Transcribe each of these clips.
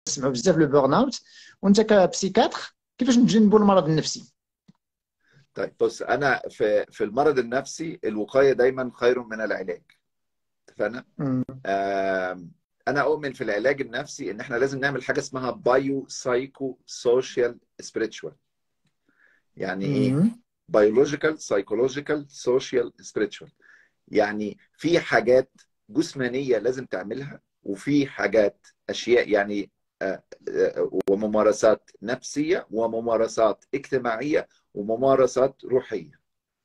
كنسمعوا بزاف لو بورن اوت وانت كبسيكاتر كيفاش نتجنبوا المرض النفسي طيب بص انا في في المرض النفسي الوقايه دايما خير من العلاج اتفقنا؟ انا اؤمن في العلاج النفسي ان احنا لازم نعمل حاجه اسمها بايو سايكو سوشيال سبيريتشوال يعني ايه؟ بيولوجيكال سايكولوجيكال سوشيال سبيريتشوال يعني في حاجات جسمانيه لازم تعملها وفي حاجات اشياء يعني وممارسات نفسيه وممارسات اجتماعيه وممارسات روحيه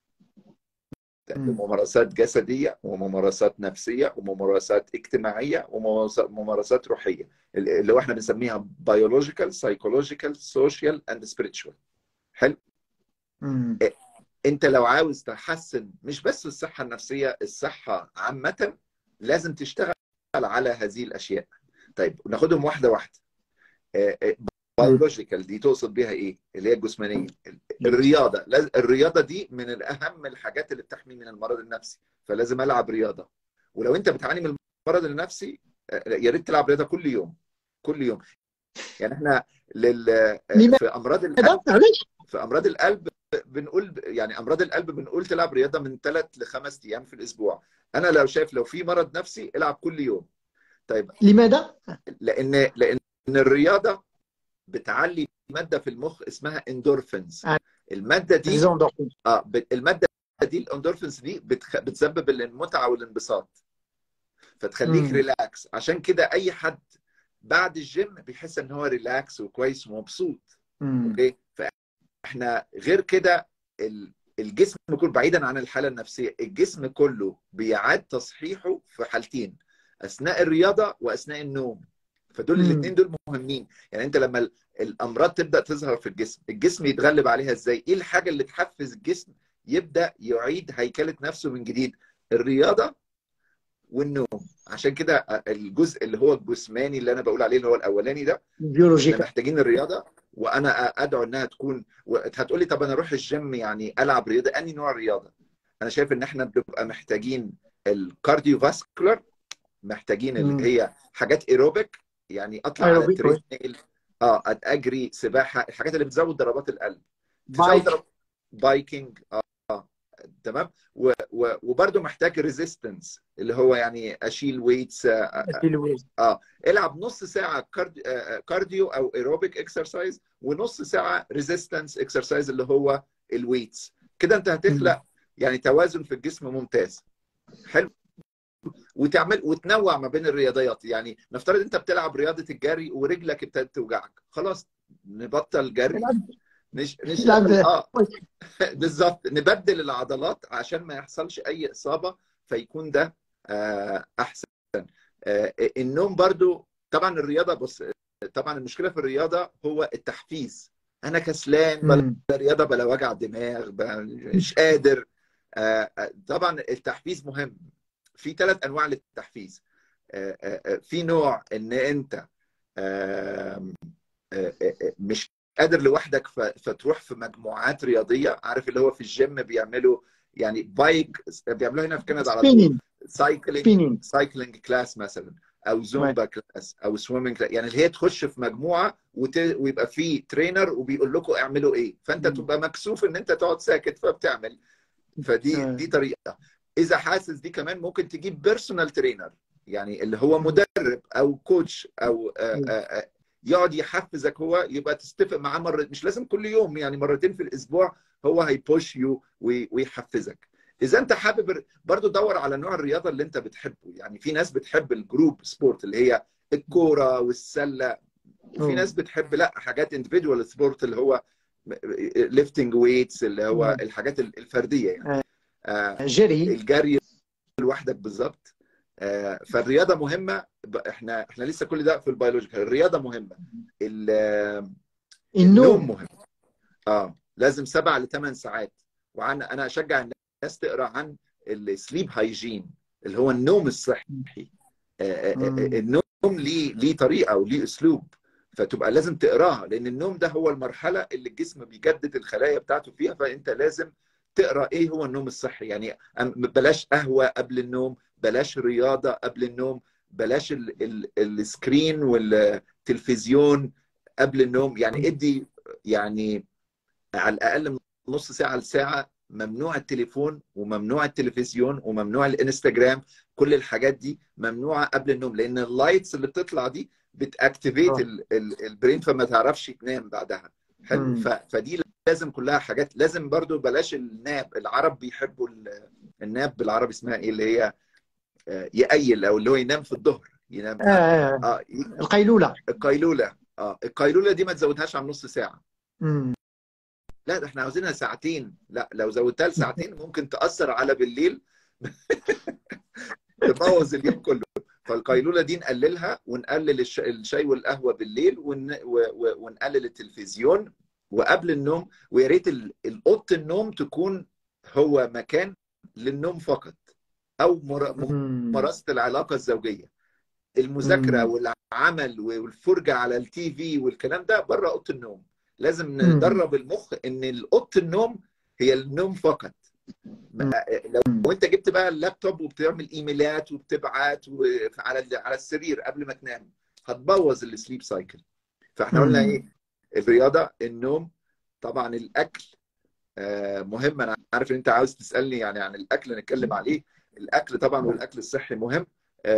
ممارسات جسديه وممارسات نفسيه وممارسات اجتماعيه وممارسات روحيه اللي هو احنا بنسميها بيولوجيكال سايكولوجيكال سوشيال اند سبيريتشوال حلو مم. انت لو عاوز تحسن مش بس الصحه النفسيه الصحه عامه لازم تشتغل على هذه الاشياء طيب ناخدهم واحده واحده بيولوجيكال دي تقصد بيها ايه اللي هي الجسمانيه الرياضه الرياضه دي من الاهم الحاجات اللي بتحمي من المرض النفسي فلازم العب رياضه ولو انت بتعاني من المرض النفسي يا ريت تلعب رياضه كل يوم كل يوم يعني احنا لل في امراض القلب في امراض القلب بنقول يعني امراض القلب بنقول تلعب رياضه من ثلاث لخمس ايام في الاسبوع انا لو شايف لو في مرض نفسي العب كل يوم طيب لماذا لان لان الرياضه بتعلي ماده في المخ اسمها اندورفينز الماده دي اه الماده دي الاندورفينز دي بتخ... بتسبب المتعه والانبساط فتخليك مم. ريلاكس عشان كده اي حد بعد الجيم بيحس ان هو ريلاكس وكويس ومبسوط اوكي فاحنا غير كده الجسم كله بعيدا عن الحاله النفسيه الجسم كله بيعاد تصحيحه في حالتين اثناء الرياضه واثناء النوم فدول الاثنين دول مهمين يعني انت لما الامراض تبدا تظهر في الجسم الجسم يتغلب عليها ازاي ايه الحاجه اللي تحفز الجسم يبدا يعيد هيكله نفسه من جديد الرياضه والنوم عشان كده الجزء اللي هو الجسماني اللي انا بقول عليه اللي هو الاولاني ده بيولوجيكا محتاجين الرياضه وانا ادعو انها تكون هتقول لي طب انا اروح الجيم يعني العب رياضه انهي نوع رياضه انا شايف ان احنا بنبقى محتاجين الكارديو فاسكولار محتاجين اللي هي حاجات ايروبيك يعني اطلع على التريدميل اه اجري سباحه الحاجات اللي بتزود ضربات القلب بايك بايكنج اه, آه. تمام و... و... وبرده محتاج ريزيستنس اللي هو يعني اشيل ويتس آه, اه العب نص ساعه كارد... آه كارديو او ايروبيك اكسرسايز ونص ساعه ريزيستنس اكسرسايز اللي هو الويتس كده انت هتخلق يعني توازن في الجسم ممتاز حلو وتعمل وتنوع ما بين الرياضيات يعني نفترض انت بتلعب رياضه الجري ورجلك ابتدت توجعك خلاص نبطل جري نش... نشتغل اه بالظبط نبدل العضلات عشان ما يحصلش اي اصابه فيكون ده آه احسن آه النوم برضو طبعا الرياضه بص طبعا المشكله في الرياضه هو التحفيز انا كسلان بلا رياضه بلا وجع دماغ مش قادر آه طبعا التحفيز مهم في ثلاث انواع للتحفيز في نوع ان انت مش قادر لوحدك فتروح في مجموعات رياضيه عارف اللي هو في الجيم بيعملوا يعني بايك بيعملوها هنا في كندا على طول سايكلينج سايكلينج كلاس مثلا او زومبا كلاس او سويمنج كلاس يعني اللي هي تخش في مجموعه وت... ويبقى في ترينر وبيقول لكم اعملوا ايه فانت تبقى مكسوف ان انت تقعد ساكت فبتعمل فدي دي طريقه اذا حاسس دي كمان ممكن تجيب بيرسونال ترينر يعني اللي هو مدرب او كوتش او يقعد يحفزك هو يبقى تتفق معاه مره مش لازم كل يوم يعني مرتين في الاسبوع هو هيبوش يو ويحفزك اذا انت حابب برضو دور على نوع الرياضه اللي انت بتحبه يعني في ناس بتحب الجروب سبورت اللي هي الكوره والسله وفي ناس بتحب لا حاجات اندفيدوال سبورت اللي هو ليفتنج ويتس اللي هو الحاجات الفرديه يعني آه جري الجري لوحدك بالظبط آه فالرياضه مهمه احنا احنا لسه كل ده في البيولوجيكال الرياضه مهمه النوم مهم اه لازم سبع لثمان ساعات وعن انا اشجع الناس تقرا عن السليب هايجين اللي هو النوم الصحي آه النوم ليه ليه طريقه وليه اسلوب فتبقى لازم تقراها لان النوم ده هو المرحله اللي الجسم بيجدد الخلايا بتاعته فيها فانت لازم تقرا ايه هو النوم الصحي يعني بلاش قهوه قبل النوم بلاش رياضه قبل النوم بلاش ال ال السكرين والتلفزيون قبل النوم يعني ادي يعني على الاقل من نص ساعه لساعه ممنوع التليفون وممنوع التلفزيون وممنوع الانستجرام كل الحاجات دي ممنوعه قبل النوم لان اللايتس اللي بتطلع دي بتاكتيفيت البرين فما تعرفش تنام بعدها حلو فدي لازم كلها حاجات لازم برضو بلاش الناب العرب بيحبوا الناب بالعربي اسمها ايه اللي هي يقيل او اللي هو ينام في الظهر ينام آه, آه, آه القيلوله القيلوله اه القيلوله دي ما تزودهاش عن نص ساعه مم. لا ده احنا عاوزينها ساعتين لا لو زودتها لساعتين ممكن تاثر على بالليل تبوظ اليوم كله فالقيلوله دي نقللها ونقلل الشاي والقهوه بالليل ون... ونقلل التلفزيون وقبل النوم ويا ريت اوضه النوم تكون هو مكان للنوم فقط او ممارسه العلاقه الزوجيه المذاكره والعمل والفرجه على التي في والكلام ده بره اوضه النوم لازم ندرب المخ ان اوضه النوم هي النوم فقط لو انت جبت بقى اللابتوب وبتعمل ايميلات وبتبعت على على السرير قبل ما تنام هتبوظ السليب سايكل فاحنا قلنا ايه الرياضه النوم طبعا الاكل مهم انا عارف ان انت عاوز تسالني يعني عن الاكل نتكلم عليه الاكل طبعا والاكل الصحي مهم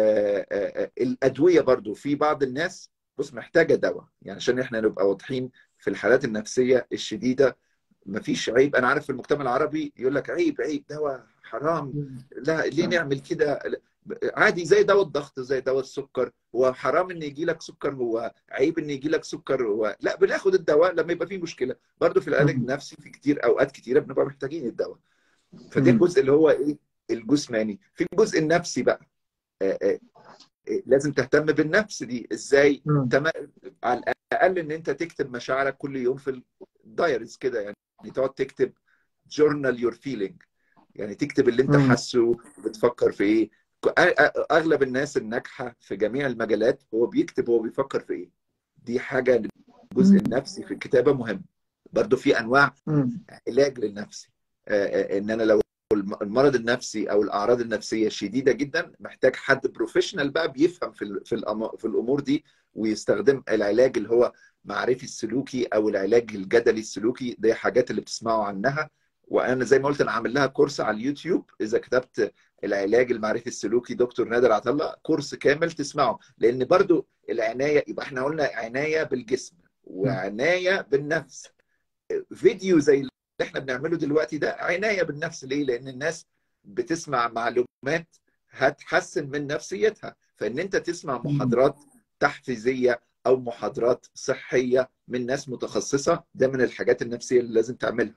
الادويه برضو في بعض الناس بص محتاجه دواء يعني عشان احنا نبقى واضحين في الحالات النفسيه الشديده مفيش عيب انا عارف في المجتمع العربي يقول لك عيب عيب دواء حرام لا ليه نعمل كده عادي زي دواء الضغط زي دواء السكر هو حرام ان يجي لك سكر هو عيب ان يجي لك سكر هو لا بناخد الدواء لما يبقى فيه مشكله برضه في العلاج النفسي في كتير اوقات كتيره بنبقى محتاجين الدواء فده الجزء اللي هو ايه الجسماني في الجزء النفسي بقى آآ آآ لازم تهتم بالنفس دي ازاي تم... على الاقل ان انت تكتب مشاعرك كل يوم في الدايريز كده يعني تقعد تكتب جورنال يور فيلينج يعني تكتب اللي انت حاسه وبتفكر في ايه اغلب الناس الناجحه في جميع المجالات هو بيكتب هو بيفكر في ايه دي حاجه الجزء النفسي في الكتابه مهم برضو في انواع علاج للنفسي ان انا لو المرض النفسي او الاعراض النفسيه شديده جدا محتاج حد بروفيشنال بقى بيفهم في في في الامور دي ويستخدم العلاج اللي هو معرفي السلوكي او العلاج الجدلي السلوكي دي حاجات اللي بتسمعوا عنها وانا زي ما قلت انا عامل لها كورس على اليوتيوب اذا كتبت العلاج المعرفي السلوكي دكتور نادر عطله كورس كامل تسمعه لان برضو العنايه يبقى احنا قلنا عنايه بالجسم وعنايه بالنفس فيديو زي اللي احنا بنعمله دلوقتي ده عنايه بالنفس ليه؟ لان الناس بتسمع معلومات هتحسن من نفسيتها فان انت تسمع محاضرات تحفيزيه او محاضرات صحيه من ناس متخصصه ده من الحاجات النفسيه اللي لازم تعملها.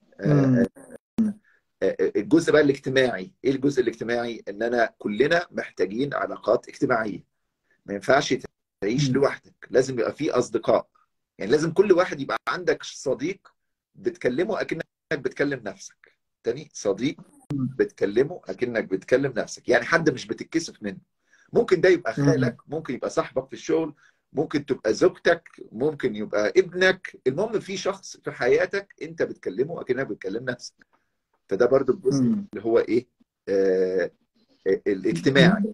الجزء بقى الاجتماعي ايه الجزء الاجتماعي ان انا كلنا محتاجين علاقات اجتماعيه ما ينفعش تعيش لوحدك لازم يبقى في اصدقاء يعني لازم كل واحد يبقى عندك صديق بتكلمه اكنك بتكلم نفسك تاني صديق بتكلمه اكنك بتكلم نفسك يعني حد مش بتتكسف منه ممكن ده يبقى خالك ممكن يبقى صاحبك في الشغل ممكن تبقى زوجتك ممكن يبقى ابنك المهم في شخص في حياتك انت بتكلمه اكنك بتكلم نفسك فده برضو الجزء اللي هو ايه آه الاجتماعي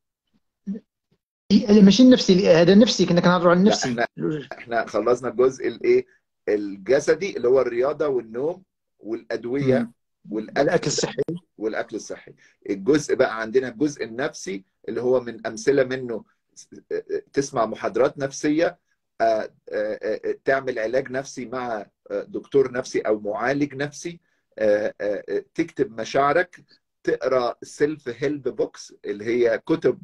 ماشي النفسي هذا نفسي كنا كنهضروا عن النفسي احنا احنا خلصنا الجزء الايه الجسدي اللي هو الرياضه والنوم والادويه والاكل الاكل الصحي والاكل الصحي الجزء بقى عندنا الجزء النفسي اللي هو من امثله منه تسمع محاضرات نفسيه تعمل علاج نفسي مع دكتور نفسي او معالج نفسي تكتب مشاعرك تقرا سيلف هيلب بوكس اللي هي كتب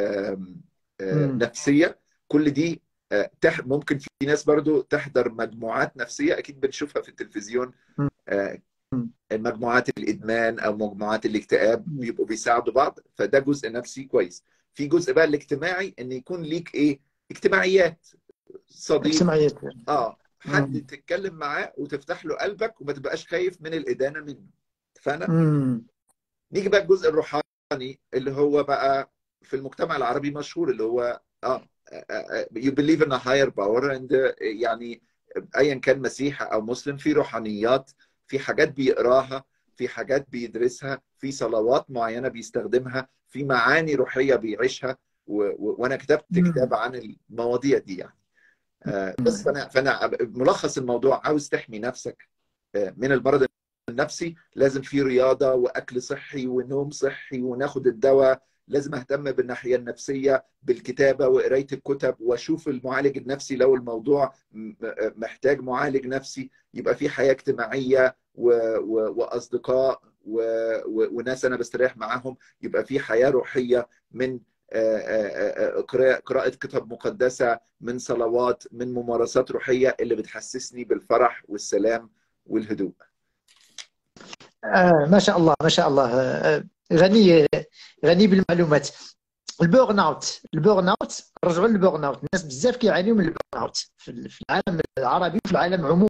نفسيه كل دي ممكن في ناس برضو تحضر مجموعات نفسيه اكيد بنشوفها في التلفزيون مجموعات الادمان او مجموعات الاكتئاب بيبقوا بيساعدوا بعض فده جزء نفسي كويس في جزء بقى الاجتماعي ان يكون ليك ايه اجتماعيات صديق اجتماعيات اه حد تتكلم معاه وتفتح له قلبك وما تبقاش خايف من الادانه منه فانا نيجي بقى الجزء الروحاني اللي هو بقى في المجتمع العربي مشهور اللي هو اه you believe in a higher power and يعني ايا كان مسيحي او مسلم في روحانيات في حاجات بيقراها في حاجات بيدرسها في صلوات معينه بيستخدمها في معاني روحيه بيعيشها وانا كتبت كتاب عن المواضيع دي يعني بس فانا فانا ملخص الموضوع عاوز تحمي نفسك من المرض النفسي لازم في رياضه واكل صحي ونوم صحي وناخد الدواء لازم اهتم بالناحيه النفسيه بالكتابه وقرايه الكتب واشوف المعالج النفسي لو الموضوع محتاج معالج نفسي يبقى في حياه اجتماعيه و... و... واصدقاء و... وناس انا بستريح معاهم يبقى في حياه روحيه من قراءة كتب مقدسة من صلوات من ممارسات روحية اللي بتحسسني بالفرح والسلام والهدوء آه ما شاء الله ما شاء الله آه غني غني بالمعلومات البورن اوت البورن اوت رجعوا للبورن اوت الناس بزاف كيعانيوا من البورن اوت في العالم العربي وفي العالم عموما